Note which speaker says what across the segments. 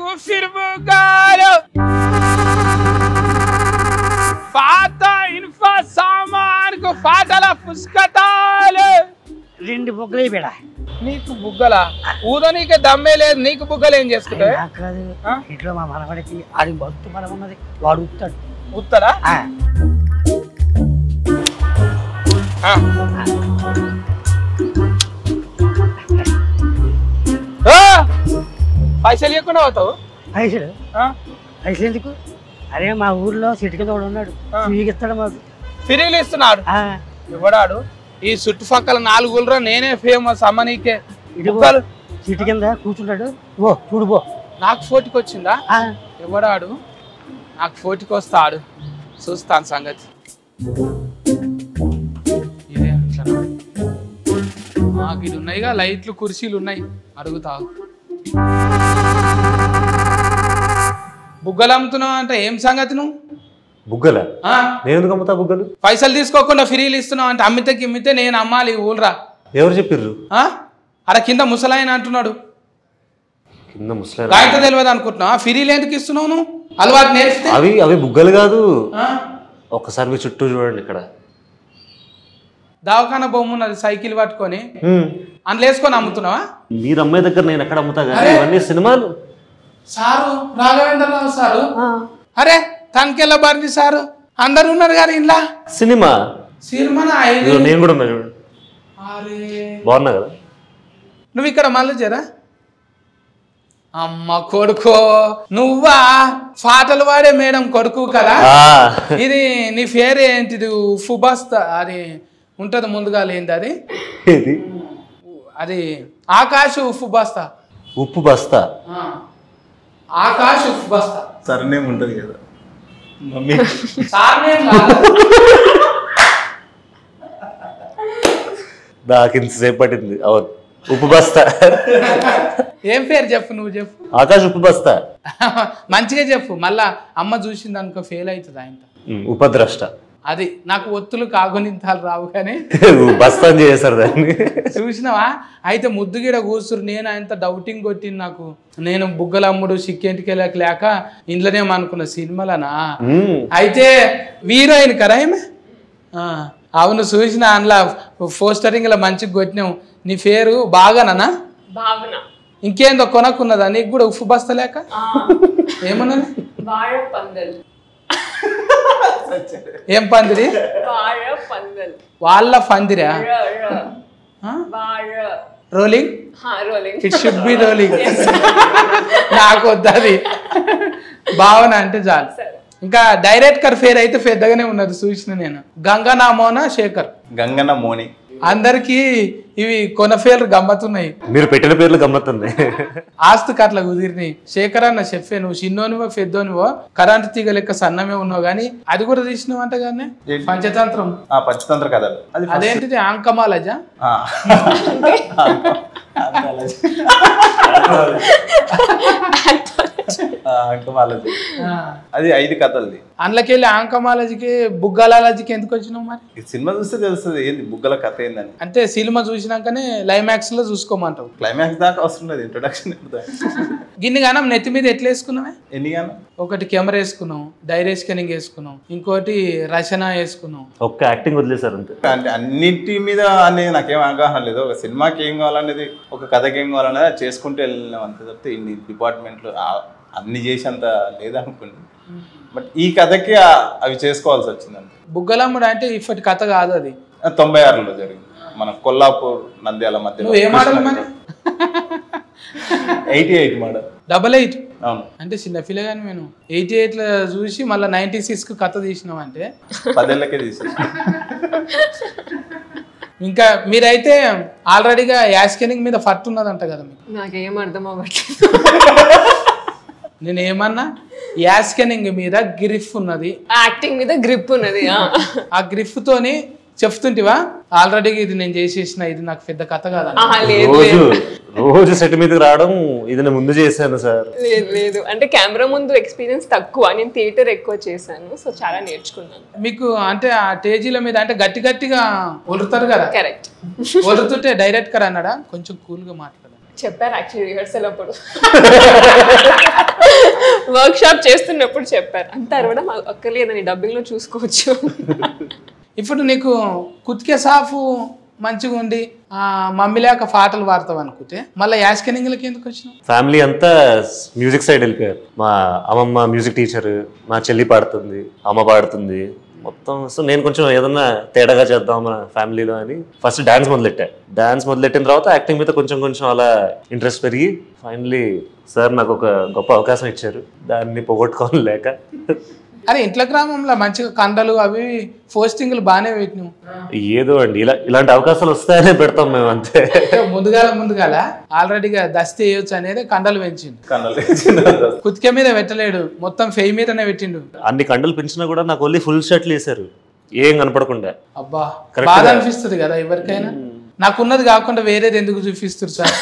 Speaker 1: फिर बुगालो फाता इनफा सामान को फाटला పుష్కతాలు
Speaker 2: రెండు బొగ్గలే బిడ
Speaker 1: నీకు బుగ్గల ఊదనీకే దమ్మే లేదు నీకు బుగ్గలు ఏం చేసుకుంటావు
Speaker 2: నాకు కాదు
Speaker 1: ఆ?
Speaker 2: ఇంట్లో మా మనవడికి ఆడి భక్తు బలం ఉన్నది వాడు ఉత్తాడు
Speaker 1: ఉత్తరా
Speaker 2: ఆ,
Speaker 1: ఆ. ఆ! పైసలు ఇవ్వకుండా పోతావు
Speaker 2: పైసలు
Speaker 1: ఆ?
Speaker 2: పైసలు ఎందుకు అరే మా ఊర్లో సిటీ కింద వాడు ఉన్నాడు
Speaker 1: ఆ.
Speaker 2: చూగిస్తాడు మాకు
Speaker 1: ఫిరీలు ఇస్తున్నాడు
Speaker 2: ఆ,
Speaker 1: ఇవ్వడాడు ఈ చుట్టుపక్కల నాలుగు ఊళ్ళో నేనే ఫేమస్ అమ్మ నీకే
Speaker 2: ఇటు పో.
Speaker 1: బుగ్గలు
Speaker 2: సిటీ కింద కూర్చుంటాడు ఓ చూడు పో
Speaker 1: నాకు ఫోటికి వచ్చిందా
Speaker 2: ఆ,
Speaker 1: ఇవ్వడాడు నాకు ఫోటికి వస్తాడు చూస్తాను సంగతి ఇదే అట్లా మాకు ఇది ఉన్నాయిగా లైట్లు కుర్చీలు ఉన్నాయి అడుగుతావు బుగ్గలు అమ్ముతున్నావు అంటే ఏం సంగతి నువ్వు
Speaker 3: బుగ్గల
Speaker 1: ఆ?
Speaker 3: నేను ఎందుకు అమ్ముతా బుగ్గలు
Speaker 1: పైసలు తీసుకోకుండా ఫ్రీలు ఇస్తున్నావు అంటే అమ్మితే గిమ్మితే నేను అమ్మాలి ఈ ఊళ్ళరా
Speaker 3: ఎవరు చెప్పిర్రు
Speaker 1: ఆ? అర కింద ముసలాయన అంటున్నాడు
Speaker 3: కింద ముసలి
Speaker 1: గాయట తెలియదు అనుకుంటున్నావు ఫ్రీలు ఎందుకు ఇస్తున్నావు నువ్వు అలవాటు నేర్పితే
Speaker 3: అవి అవి బుగ్గలు కాదు
Speaker 1: ఆ?
Speaker 3: ఒక్కసారి మీ చుట్టూ చూడండి ఇక్కడ
Speaker 1: దవాఖాన బొమ్మ ఉన్నది సైకిల్ పట్టుకొని
Speaker 3: హ్మ్.
Speaker 1: అందులో వేసుకొని అమ్ముతున్నావా
Speaker 3: మీరు అమ్మాయి దగ్గర నేను ఎక్కడ అమ్ముతా కానీ ఇవన్నీ సినిమాలు
Speaker 1: సారు రాఘవేంద్రరావు సారు అరే తనకెళ్ళ బారింది సారు అందరు ఉన్నారు కానీ ఇంట్లో
Speaker 3: సినిమా
Speaker 1: సినిమా
Speaker 3: ఇదిగో నేను కూడా ఉన్నా చూడండి
Speaker 1: అరే
Speaker 3: బాగున్నా కదా
Speaker 1: నువ్వు ఇక్కడ మళ్ళీ జరా అమ్మ కొడుకో నువ్వా పాటలు వాడే మేడం కొడుకు కదా
Speaker 3: ఆ,
Speaker 1: ఇది నీ పేరు ఏంటిది ఫుబాస్తా అది ఉంటది ముందుగా లేనిది అది
Speaker 3: ఇది
Speaker 1: అది ఆకాశ్ ఉఫ్ బస్తా
Speaker 3: ఉప్పు బస్తా
Speaker 1: ఆ. ఆకాశ్ ఉఫ్ బస్తా
Speaker 4: సర్నేమ్ ఉంటుంది కదా మమ్మీ
Speaker 1: సార్ నేమ్ కాదు.
Speaker 3: నాకు ఇంతసేపు పట్టింది అవును ఉప్పు బస్తా
Speaker 1: ఏం పేరు చెప్పు నువ్వు చెప్పు
Speaker 3: ఆకాశ్ ఉప్పు బస్తా
Speaker 1: మంచిగా చెప్పు మళ్ళా అమ్మ చూసింది అనుకో ఫెయిల్ అవుతుంది ఆయన
Speaker 3: ఉమ్, ఉపద్రష్ట
Speaker 1: అది నాకు ఒత్తులు కాగునింతాలు రావు కానీ
Speaker 3: బస్తా అని చేశారు దాన్ని
Speaker 1: చూసినావా అయితే ముద్దుగిడ కూర్చురు నేను ఆయనతో డౌటింగ్ కొట్టింది నాకు నేను బుగ్గలమ్ముడు సిక్కేంటికెళ్ళక లేక ఇంట్లోనే అనుకున్న సినిమాలనా
Speaker 3: ఉమ్,
Speaker 1: అయితే హీరోయిన్ కదా ఈమె ఆ, అవును చూసిన అందులో పోస్టరింగ్లో మంచిగా కొట్టినావు నీ పేరు బాగానా
Speaker 5: భావన
Speaker 1: ఇంకేందో కొనక్కున్నదా నీకు కూడా ఉప్పు బస్తలేక
Speaker 5: ఆ,
Speaker 1: ఏమన్నది
Speaker 5: వాഴ పందల్
Speaker 1: ఏం పందిరి
Speaker 5: వాഴ పందల్
Speaker 1: వాళ్ళ పందిరా
Speaker 5: ర, ర. వాഴ
Speaker 1: రోలింగ్
Speaker 5: హా, rolling
Speaker 1: it should be rolling నాకు వద్దది భావన అంటే చాలు
Speaker 5: సరే
Speaker 1: ఇంకా డైరెక్టర్ పేరు అయితే పెద్దగానే ఉన్నది చూసిన నేను గంగనామోన శేఖర్
Speaker 4: గంగన్న మోని
Speaker 1: అందరికి ఇవి కొన పేర్లు గమ్మతున్నాయి
Speaker 3: మీరు పెట్టిన పేర్లు గమ్మత్తుంది
Speaker 1: ఆస్తుకు అట్లా కుదిరినాయి శేఖర్ అన్న చెప్పే నువ్వు చిన్నోనివో పెద్దోనివో కరెంట్ తీగ లెక్క సన్నమే ఉన్నావు కానీ అది కూడా తీసినావు అంట కానీ
Speaker 4: ఏంటి?
Speaker 1: పంచతంత్రం
Speaker 4: ఆ పంచతంత్ర కథలు అది first-
Speaker 1: అదేంటిది ఆంకమాలజా
Speaker 4: ఆ. ఆ, అంకమాలజీ అది ఐదు కథలది
Speaker 1: అందులోకెళ్ళి ఆంకమాలజీకి బుగ్గలాలజీకి ఎందుకు వచ్చినావు మరి
Speaker 4: ఈ సినిమా చూస్తే తెలుస్తుంది ఏంది బుగ్గల కథ ఏందని
Speaker 1: అంటే సినిమా చూసినాకనే లైమాక్స్ లో చూసుకోమంటావు
Speaker 4: క్లైమాక్స్ దాకా అవసరం లేదు ఇంట్రొడక్షన్
Speaker 1: గిన్ని గానం నెత్తి మీద ఎట్లా వేసుకున్నావే
Speaker 4: ఎన్ని గాను
Speaker 1: ఒకటి కెమెరా వేసుకున్నాం డైరీ స్కానింగ్ వేసుకున్నాం ఇంకోటి రచన వేసుకున్నాం
Speaker 3: ఒక్క యాక్టింగ్ వదిలేశారు అంతే
Speaker 4: అంటే అన్నింటి మీద అనేది నాకేం అవగాహన లేదు ఒక సినిమాకి ఏం కావాలనేది ఒక కథకి ఏం కావాలనేది అది చేసుకుంటూ వెళ్ళినాం అంతే తప్పితే ఇన్ని డిపార్ట్మెంట్లు ఆ- అన్ని చేసేంత లేదనుకోండి బట్ ఈ కథకి ఆ- అవి చేసుకోవాల్సి వచ్చింది అంతే
Speaker 1: బుగ్గలమ్ముడు అంటే ఇప్పటి కథ కాదు అది
Speaker 4: అది తొంభై ఆరులో జరిగింది మన కొల్లాపూర్ నంద్యాల మధ్యలో
Speaker 1: నువ్వు ఏ మోడల్ మరి
Speaker 4: eighty eight model
Speaker 1: double eight
Speaker 4: అవును
Speaker 1: అంటే చిన్న పిల్లగాని నేను ఎయిటీ ఎయిట్లో చూసి మళ్ళీ నైంటీ సిక్స్కి కథ తీసినాం అంటే
Speaker 4: పదేళ్ళకే తీసేసి
Speaker 1: ఇంకా మీరైతే ఆల్రెడీగా యాస్కెనింగ్ మీద ఫట్ ఉన్నదంట కదా మీకు
Speaker 5: నాకేం అర్థం అవ్వట్లేదు
Speaker 1: నేను ఏమన్నా యాస్కెనింగ్ మీద గ్రిఫ్ ఉన్నది
Speaker 5: యాక్టింగ్ మీద గ్రిప్ ఉన్నది ఆ.
Speaker 1: ఆ గ్రిఫ్ తోని చెప్తుంటివా ఆల్రెడీ ఇది నేను చేసేసిన ఇది నాకు పెద్ద కథ కాదా
Speaker 5: ఆహా, లేదు
Speaker 3: రోజు
Speaker 5: లేదు
Speaker 3: రోజు సెట్ మీదకి రావడం ఇది నేను ముందు చేశాను సార్
Speaker 5: లేదు లేదు అంటే కెమెరా ముందు ఎక్స్పీరియన్స్ తక్కువ నేను థియేటర్ ఎక్కువ చేశాను సో చాలా నేర్చుకున్నాను
Speaker 1: మీకు అంటే ఆ టేజీల మీద అంటే గట్టి గట్టిగా ఒలుతారు కదా
Speaker 5: కరెక్ట్
Speaker 1: ఒలుతుంటే డైరెక్ట్ గా అన్నాడా కొంచెం కూల్ గా మాట్లాడాలి
Speaker 5: చెప్పారు యాక్చువల్లీ రిహర్సల్ అప్పుడు వర్క్ షాప్ చేస్తున్నప్పుడు చెప్పారు అంత అరవడం అక్కర్లేదని డబ్బింగ్ లో చూసుకోవచ్చు
Speaker 1: ఇప్పుడు నీకు కుతికే సాఫు మంచిగా ఉండి ఆ, మమ్మీ లేక పాటలు పాడతావు అనుకుంటే మళ్ళీ యాస్కెనింగ్లకి ఎందుకు వచ్చినావు
Speaker 3: ఫ్యామిలీ అంతా మ్యూజిక్ సైడ్ వెళ్ళిపోయారు మా అమ్మమ్మ మ్యూజిక్ టీచర్ మా చెల్లి పాడుతుంది అమ్మ పాడుతుంది మొత్తం సో నేను కొంచెం ఏదన్నా తేడాగా చేద్దాం మన ఫ్యామిలీలో అని ఫస్ట్ డాన్స్ మొదలెట్టా డాన్స్ మొదలెట్టిన తర్వాత యాక్టింగ్ మీద కొంచెం కొంచెం అలా ఇంట్రెస్ట్ పెరిగి ఫైనలీ సార్ నాకు ఒక గొప్ప అవకాశం ఇచ్చారు దాన్ని పోగొట్టుకోని లేక
Speaker 1: అరే ఇంట్లో గ్రామంలో మంచిగా కండలు అవి పోస్టింగ్లు బాగానే పెట్టినావు
Speaker 3: ఏదో అండి ఇలా ఇలాంటి అవకాశాలు వస్తాయనే పెడతాం మేము అంతే
Speaker 1: ముందుగాల ముందుగాల ఆల్రెడీగా దస్తి వేయొచ్చు అనేది కండలు పెంచిండు
Speaker 4: కన్నులు చిన్న
Speaker 1: కుతికే మీద పెట్టలేడు మొత్తం ఫెయి మీదనే పెట్టిండు
Speaker 3: అన్ని కండలు పెంచినా కూడా నాకు ఓన్లీ ఫుల్ షర్ట్లు వేశారు ఏం కనపడకుండా
Speaker 1: అబ్బా
Speaker 3: Correct
Speaker 1: బాధ
Speaker 3: గా.
Speaker 1: అనిపిస్తుంది కదా ఎవరికైనా నాకున్నది కాకుండా వేరేది ఎందుకు చూపిస్తారు సార్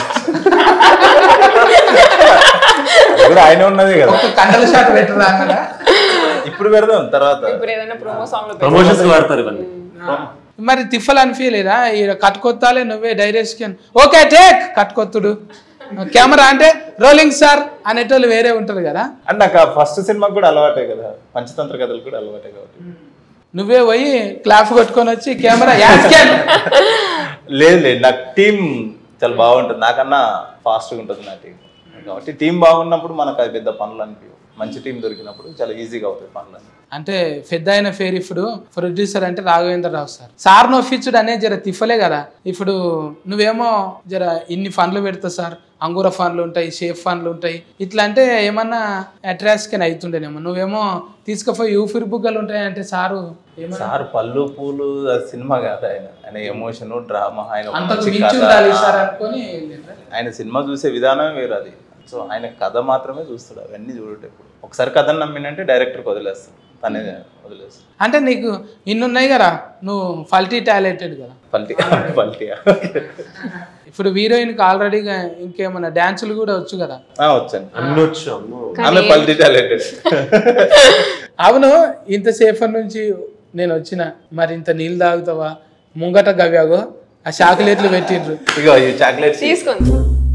Speaker 4: అది కూడా ఆయన ఉన్నదే కదా
Speaker 1: ఒక కండల షాట్ పెట్టరా అన్నదా
Speaker 4: ఇప్పుడు పెడదాం తర్వాత
Speaker 5: ఇప్పుడు ఏదైనా ప్రోమో సాంగ్ లో
Speaker 3: ప్రమోషన్స్ వాడతారు ఇవన్నీ
Speaker 1: మరి తిఫలు అనిపించలేదా ఈడ కట్టుకొత్తాలే నువ్వే డైరెక్షన్ ఓకే టేక్ కట్టుకొత్తుడు కెమెరా అంటే రోలింగ్ సార్ అనేటోళ్ళు వేరే ఉంటారు కదా
Speaker 4: అండ్ నాకు ఫస్ట్ సినిమాకి కూడా అలవాటే కదా పంచతంత్ర కథలు కూడా అలవాటే కాబట్టి
Speaker 1: నువ్వే పోయి క్లాప్ కొట్టుకొని వచ్చి కెమెరా యాస్కెన్
Speaker 4: లేదు లేదు నాకు టీం చాలా బాగుంటుంది నాకన్నా ఫాస్ట్గా ఉంటుంది నా టీం కాబట్టి టీం బాగున్నప్పుడు మనకు అది పెద్ద పనులు అనిపించవు మంచి టీం దొరికినప్పుడు చాలా ఈజీగా అవుతాయి పనులు
Speaker 1: అంటే పెద్ద అయిన పేరు ఇప్పుడు ప్రొడ్యూసర్ అంటే రాఘవేంద్రరావు సార్ సార్ నొప్పించుడు అనేది జర తిఫలే కదా ఇప్పుడు నువ్వేమో జర ఇన్ని ఫండ్లు పెడతా సార్ అంగూర ఫండ్లు ఉంటాయి షేఫ్ ఫండ్లు ఉంటాయి ఇట్లా అంటే ఏమన్నా అట్రాక్షన్ అవుతుండేనేమో నువ్వేమో తీసుకుపోయి ఊపిరి బుగ్గలు ఉంటాయి అంటే సారు ఏమన్నా
Speaker 4: సార్ పళ్ళు పూలు అది సినిమా కాదు ఆయన ఆయన ఎమోషన్ డ్రామా ఆయన ఒక
Speaker 1: అంతకు
Speaker 4: మంచి
Speaker 1: మించి
Speaker 4: కథ.
Speaker 1: ఉండాలి సార్ అనుకొని వెళ్ళిండ్రా?
Speaker 4: ఆయన సినిమా చూసే విధానమే వేరు అది సో ఆయన కథ మాత్రమే చూస్తాడు అవన్నీ చూడటప్పుడు ఒకసారి కథను నమ్మినంటే డైరెక్టర్కి వదిలేస్తాడు తనే వదిలేస్తాడు
Speaker 1: అంటే నీకు ఇన్ని ఉన్నాయి కదా నువ్వు ఫల్టీ టాలెంటెడ్ కదా
Speaker 4: పల్టీ పల్టీయా
Speaker 1: ఇప్పుడు హీరోయిన్కి ఆల్రెడీగా ఇంకేమన్నా డ్యాన్సులు కూడా వచ్చు కదా
Speaker 4: వచ్చాను
Speaker 3: అన్ని వచ్చు అమ్మో
Speaker 4: ఆమె పల్టీ టాలెంటెడ్
Speaker 1: అవును ఇంతసేపటి నుంచి నేను వచ్చిన మరి ఇంత నీళ్ళు తాగుతావా ముంగట గవ్యాగో ఆ చాక్లెట్లు పెట్టిండ్రు
Speaker 4: ఇగో ఈ చాక్లెట్స్
Speaker 5: తీసుకోండి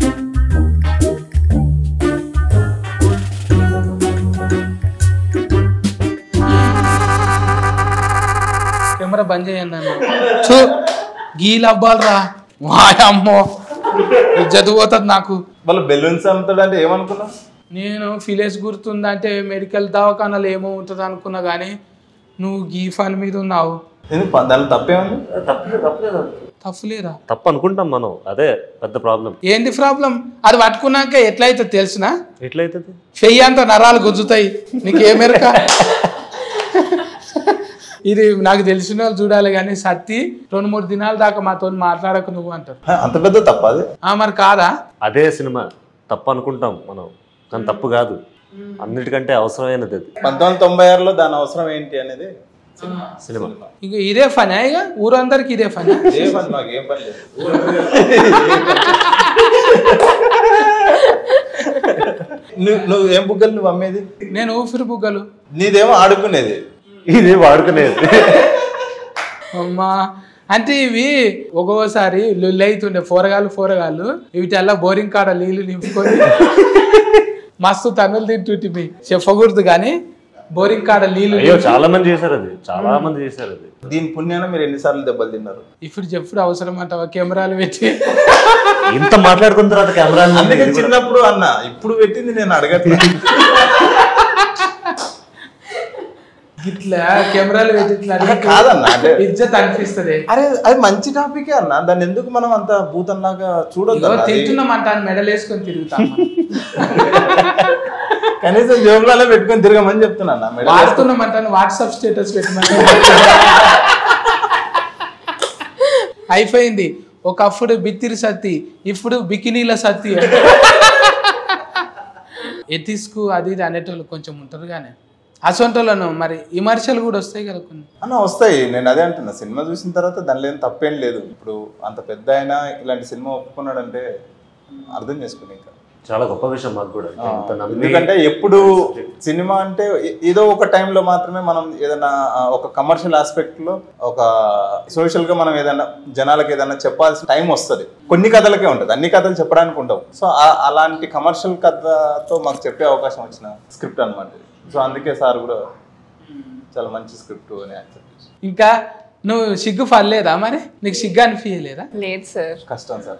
Speaker 1: కెమెరా బంద్ చేయండి అన్న చూ గీలు అవ్వాలరా వాయమ్మో ఇజ్జత్ పోతుంది నాకు
Speaker 4: వాళ్ళు బెలూన్స్ అమ్ముతాడంటే ఏమనుకున్నావు
Speaker 1: నేను ఫిలేస్ గుర్తుందంటే మెడికల్ దవాఖానాలు ఏమో ఉంటుంది అనుకున్నా కానీ నువ్వు గీ ఫన్ మీద ఉన్నావు
Speaker 4: ఎందుకు ప- దానిలో తప్పేముంది
Speaker 3: తప్పలేదు తప్పలేదు
Speaker 1: తప్పులేరా
Speaker 3: తప్పు అనుకుంటాం మనం అదే పెద్ద ప్రాబ్లం
Speaker 1: ఏంది ప్రాబ్లం అది పట్టుకున్నాక ఎట్లయితే తెలుసునా
Speaker 3: ఎట్లయితుంది
Speaker 1: చెయ్యి అంత నరాలు గుజ్జుతాయి నీకు ఏమెరక ఇది నాకు తెలిసిన వాళ్ళు చూడాలి కానీ సత్తి రెండు మూడు దినాల దాకా మాతో మాట్లాడకు నువ్వు అంటారు
Speaker 4: హ, అంత పెద్ద తప్ప అది
Speaker 1: ఆ మరి కాదా
Speaker 3: అదే సినిమా తప్పు అనుకుంటాం మనం కానీ తప్పు కాదు అన్నిటికంటే అవసరమైనది అది
Speaker 4: పంతొమ్మిది వందల తొంభై ఆరులో దాని అవసరం ఏంటి అనేది
Speaker 3: సినిమా
Speaker 1: ఇక ఇదే పని ఇక ఊరందరికి ఇదే పని
Speaker 4: ఏ పని మాకు ఏం పని లేదు నువ్వు నువ్వు ఏం బుగ్గలు నువ్వు అమ్మేది
Speaker 1: నేను ఊపిరి బుగ్గలు
Speaker 4: నీదేమో ఆడుకునేది
Speaker 3: ఇది వాడుకునేది
Speaker 1: అమ్మా అంటే ఇవి ఒక్కోసారి లొల్లి అవుతుండే పోరగాళ్ళు పోరగాళ్ళు వీటల్లా బోరింగ్ కాడ నీళ్లు నింపుకొని మస్తు తన్నులు తింటుంటివి చెప్పకూడదు కానీ బోరింగ్ కాడ నీళ్లు
Speaker 3: అయ్యో చాలా మంది చేశారు అది చాలా మంది చేశారు అది
Speaker 4: దీని పుణ్యాన మీరు ఎన్నిసార్లు దెబ్బలు తిన్నారు
Speaker 1: ఇప్పుడు చెప్పుడు అవసరం అంటావా కెమెరాలు పెట్టి
Speaker 3: ఇంత మాట్లాడుకున్న తర్వాత కెమెరా
Speaker 4: అందుకే చిన్నప్పుడు అన్న ఇప్పుడు పెట్టింది నేను అడగట్లేదు
Speaker 1: ఇట్లా కెమెరాలు పెట్టి ఇట్లా అడిగితే
Speaker 4: కాదన్న అంటే
Speaker 1: ఇజ్జత్ అనిపిస్తుంది
Speaker 4: అరే అది మంచి టాపికే అన్న దాన్ని ఎందుకు మనం అంత భూతంలాగా చూడొద్దు
Speaker 1: ఇగో
Speaker 4: అన్న. అది
Speaker 1: తింటున్నామంట అని మెడల్ వేసుకొని తిరుగుతాం
Speaker 4: కనీసం జోబులలో పెట్టుకొని తిరగమని చెప్తున్నా అన్న మెడల్
Speaker 1: వాడుతున్నామంట అని వాట్సాప్ స్టేటస్ పెట్టమని అయిపోయింది ఒకప్పుడు బిత్తిరి సత్తి ఇప్పుడు బికినీల సత్తి ఎథిస్కు అది ఇది అనేటోళ్ళు కొంచెం ఉంటారు కానీ అసొంటోళ్ళను మరి విమర్శలు కూడా వస్తాయి కదా కొన్ని
Speaker 4: అన్న వస్తాయి నేను అదే అంటున్నా సినిమా చూసిన తర్వాత దానిలో ఏం తప్పేం లేదు ఇప్పుడు అంత పెద్ద అయినా ఇలాంటి సినిమా ఒప్పుకున్నాడంటే అర్థం చేసుకుని ఇంకా
Speaker 3: చాలా గొప్ప విషయం మాకు కూడా ఇంత నమ్మి
Speaker 4: ఎందుకంటే ఎప్పుడు సినిమా అంటే ఏ- ఏదో ఒక టైంలో మాత్రమే మనం ఏదైనా ఆ, ఒక కమర్షియల్ ఆస్పెక్ట్ లో ఒక సోషల్ గా మనం ఏదైనా జనాలకు ఏదైనా చెప్పాల్సిన టైం వస్తుంది కొన్ని కథలకే ఉంటుంది అన్ని కథలు చెప్పడానికి ఉండవు సో ఆ- అలాంటి కమర్షియల్ కథతో మాకు చెప్పే అవకాశం వచ్చిన స్క్రిప్ట్ అనమాట సో అందుకే సార్ కూడా చాలా మంచి స్క్రిప్ట్ అని యాక్సెప్ట్ చేసి
Speaker 1: ఇంకా నువ్వు సిగ్గు పడలేదా మరి నీకు సిగ్గు అనిపించలేదా
Speaker 5: లేదు సార్
Speaker 4: కష్టం సార్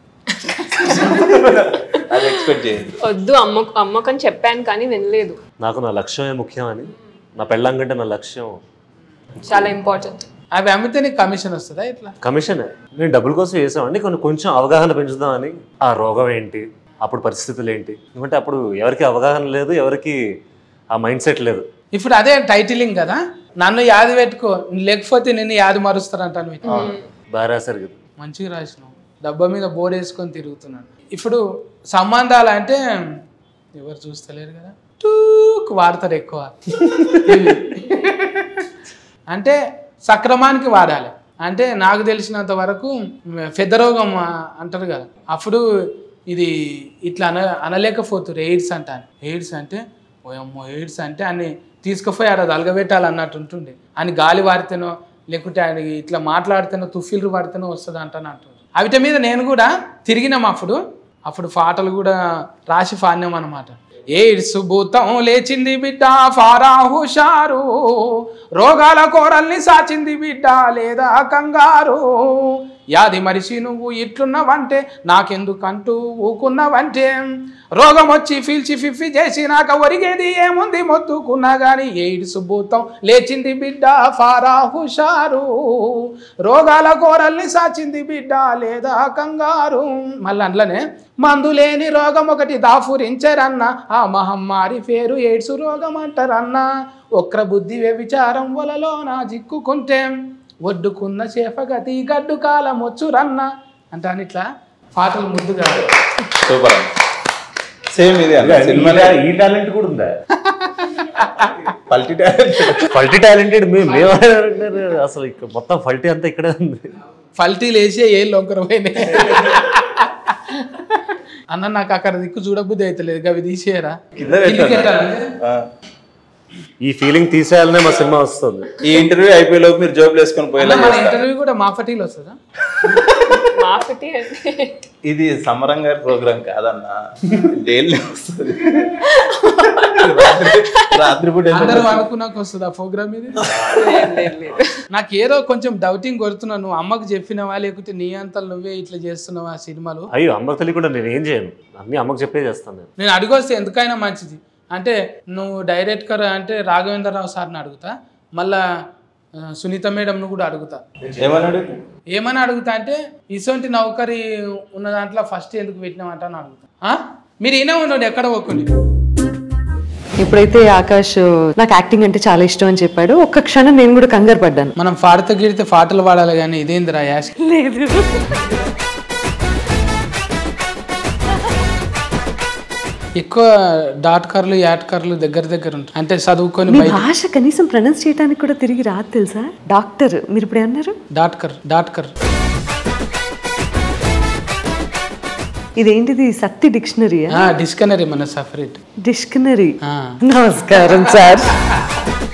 Speaker 4: అది ఎక్స్పెక్ట్ చేయండి
Speaker 5: వద్దు అమ్మ అమ్మకని చెప్పాను కానీ వినలేదు
Speaker 3: నాకు నా లక్ష్యమే ముఖ్యం అని నా పెళ్ళం కంటే నా లక్ష్యం
Speaker 5: చాలా ఇంపార్టెంట్
Speaker 1: అవి అమ్మితే నీకు కమిషన్ వస్తుందా ఇట్లా
Speaker 3: కమిషన్ నేను డబ్బుల కోసం చేసామండి కొన్ని కొంచెం అవగాహన పెంచుదామని ఆ రోగం ఏంటి అప్పుడు పరిస్థితులు ఏంటి ఎందుకంటే అప్పుడు ఎవరికి అవగాహన లేదు ఎవరికి ఆ మైండ్ సెట్ లేదు
Speaker 1: ఇప్పుడు అదే టైటిలింగ్ కదా నన్ను యాది పెట్టుకో లేకపోతే నిన్ను యాది మరుస్తారంటాను వీటిని.
Speaker 3: బాగా రాశారు కదా
Speaker 1: మంచిగా రాసినావు డబ్బా మీద బోర్డు వేసుకొని తిరుగుతున్నాను ఇప్పుడు సంబంధాలు అంటే ఎవరు చూస్తలేరు కదా టూక్ వాడతారు ఎక్కువ ఇవి. అంటే సక్రమానికి వాడాలి అంటే నాకు తెలిసినంత వరకు పెద్ద రోగం ఆ, అంటారు కదా అప్పుడు ఇది ఇట్లా అన అనలేకపోతురు ఎయిడ్స్ అంటాను ఎయిడ్స్ అంటే ఓయమ్మో ఎయిడ్స్ అంటే అని తీసుకుపోయి ఆడ అలగబెట్టాలి అన్నట్టు ఉంటుండే అని గాలి వాడితేనో లేకుంటే ఆయన ఇట్లా మాట్లాడితేనో తుఫిల్లు పడితేనో వస్తుంది అంటాను అంటుంది అవిట మీద నేను కూడా తిరిగినాం అప్పుడు అప్పుడు పాటలు కూడా రాసి పాడినాం అనమాట ఎయిడ్స్ భూతం లేచింది బిడ్డ ఫారా హుషారు రోగాల కోరల్ని సాచింది బిడ్డ లేదా కంగారు యాది మరిసి నువ్వు ఇట్లున్నావంటే నాకెందుకంటూ ఊకున్నావంటే రోగం వచ్చి ఫీల్చి ఫిఫి చేసి నాకు ఒరిగేది ఏముంది మొత్తుకున్నా గాని ఎయిడ్స్ భూతం లేచింది బిడ్డ ఫారా హుషారు రోగాల కోరల్ని సాచింది బిడ్డ లేదా కంగారు మళ్ళీ అందులోనే మందు లేని రోగం ఒకటి దాఫురించరన్న ఆ మహమ్మారి పేరు ఎయిడ్స్ రోగం అంటారన్న ఒక్ర బుద్ధి వ్యభిచారం వలలో నా జిక్కుకుంటే ఒడ్డుకున్న చేపగతి గడ్డు కాలం వచ్చురన్న అంటాను ఇట్లా పాటలు ముద్దుగా
Speaker 4: సూపర్ సేమ్ ఇది అన్న సినిమాలో
Speaker 3: ఈ టాలెంట్ కూడా ఉందా
Speaker 4: పల్టీ టాలెంట్
Speaker 3: ఫల్టీ టాలెంటెడ్ మేము మేము అంటారు అసలు ఇక్కడ మొత్తం ఫల్టీ అంతా ఇక్కడే ఉంది
Speaker 1: ఫల్టీలు వేసి ఏ లొంకర పోయినాయి అన్న నాకు అక్కడ దిక్కు చూడబుద్ధి అవుతలేదు అవి తీసేయరా
Speaker 4: కింద పెట్టాను. ఆ.
Speaker 3: ఈ ఫీలింగ్ తీసేయాలనే మా సినిమా వస్తుంది
Speaker 4: ఈ ఇంటర్వ్యూ అయిపోయే లోపు మీరు జోబులు వేసుకొని పోయేలా
Speaker 1: అన్న, మన
Speaker 4: చేస్తా.
Speaker 1: ఇంటర్వ్యూ కూడా మా ఫటీలు వస్తుందా
Speaker 5: మాఫిటీ అంటే
Speaker 4: ఇది సమరం గారి ప్రోగ్రామ్ కాదన్నా డైలీ వస్తుంది రాత్రి పూట
Speaker 1: అందరూ అనుకున్నాక వస్తుంది ఆ ప్రోగ్రామ్ ఇది
Speaker 5: లేదు, లేదు, లేదు.
Speaker 1: నాకు ఏదో కొంచెం డౌటింగ్ కొడుతున్నావు నువ్వు అమ్మకు చెప్పినవా లేకుంటే నీ అంతలు నువ్వే ఇట్లా చేస్తున్నావా ఆ సినిమాలు
Speaker 3: అయ్యో అమ్మకు తెలియకుండా నేను ఏం చేయను అన్ని అమ్మకు చెప్పే చేస్తాను నేను
Speaker 1: నేను అడిగొస్తే ఎందుకైనా మంచిది అంటే నువ్వు డైరెక్టర్ అంటే రాఘవేంద్రరావు సార్ని అడుగుతా మళ్ళా ఆ, సునీత మేడంను కూడా అడుగుతా
Speaker 4: ఏమన్నాడు
Speaker 1: ఏమని అడుగుతా అంటే ఇసొంటి నౌకరి ఉన్న దాంట్లో ఫస్ట్ ఎందుకు పెట్టినామంట అని అడుగుతా ఆ? మీరు ఈయన ఉన్నాడు ఎక్కడ ఒక్కని
Speaker 6: ఎప్పుడైతే ఆకాష్ నాకు యాక్టింగ్ అంటే చాలా ఇష్టం అని చెప్పాడు ఒక్క క్షణం నేను కూడా కంగారు పడ్డాను
Speaker 1: మనం పాడితే గిడితే పాటలు పాడాలి కానీ ఇదేందిరా యాష్
Speaker 6: లేదు
Speaker 1: ఎక్కువ డాట్ కార్లు యాట్ కార్లు దగ్గర దగ్గర ఉంటాయి అంటే చదువుకొని
Speaker 6: మీ
Speaker 1: బయట
Speaker 6: భాష కనీసం ప్రొనౌన్స్ చేయడానికి కూడా తిరిగి రాదు తెలుసా డాక్టర్ మీరు ఇప్పుడు ఏమన్నారు
Speaker 1: డాట్ కర్ డాట్ కర్
Speaker 6: ఇదేంటిది సత్తి డిక్షనరీయా
Speaker 1: డిస్కనరీ మన సపరేట్
Speaker 6: డిక్షనరీ
Speaker 1: ఆ.
Speaker 6: నమస్కారం సార్